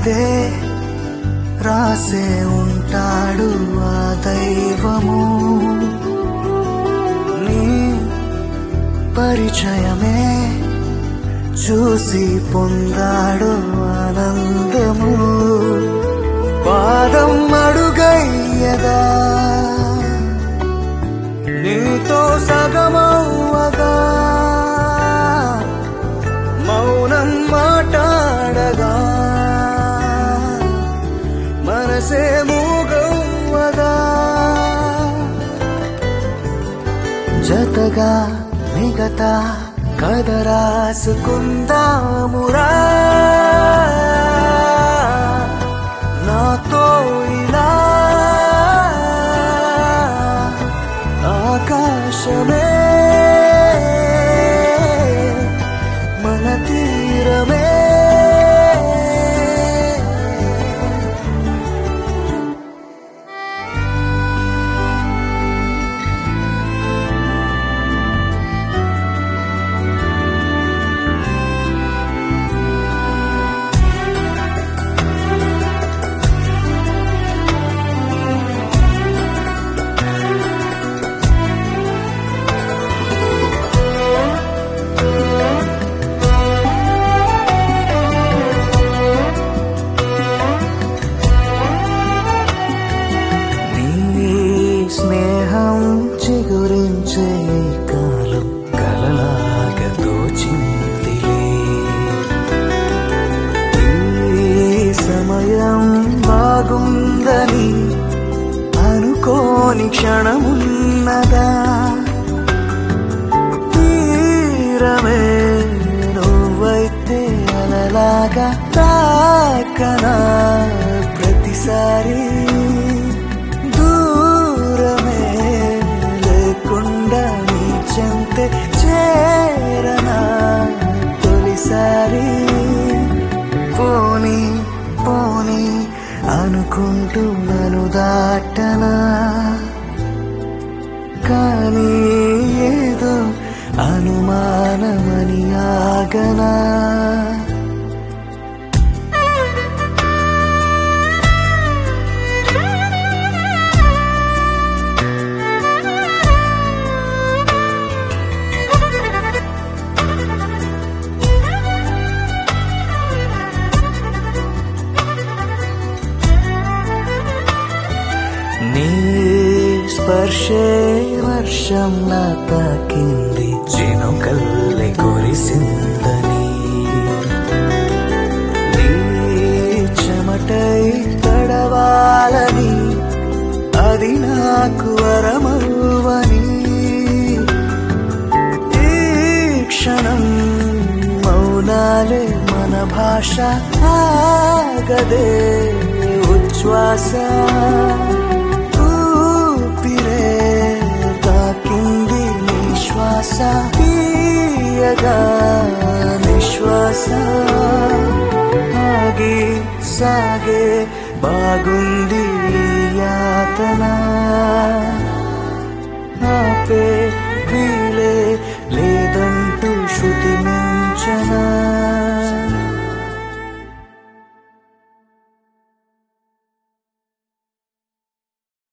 ఆగదే రాసే ఉంటాడు ఆ దైవము నీ పరిచయమే చూసి పొందాడు ఆనందము పాదం అడుగయ్యదా నీతో సగమవ్వగా మౌనం మాట్లాడగా మనసే మూగవ్వగా జతగా మిగతా కథ రాసుకుందామురా నాతో ఇలా ఆకాశమే మన తీరమే నీ స్నేహం చిగురించే కాలం కలలాగా దోచిందిలే ఈ సమయం బాగుందని అనుకోని క్షణమున్నదా తీరమే నువ్వైతే అలలాగా తాకనా ప్రతిసారి దూరమే లేకుండా నీ చెంతే చేరనా తొలిసారి పోని పోని అనుకుంటూ నన్ను దాటనా కానీ ఏదో అనుమానమని ఆగనా నీ స్పర్శే వర్షం నా తాకింది చినుకల్లె కురిసిందని నీ చెమటై తడవాలని అది నాకు వరమవ్వని ఈ క్షణం మౌనాలే మన భాష ఆగదే ఉచ్ఛ్వాస ఊపిరే తాకింది నిశ్వాస తీయగా నిశ్వాస ఆగి సాగే బాగుంది ఈ యాతన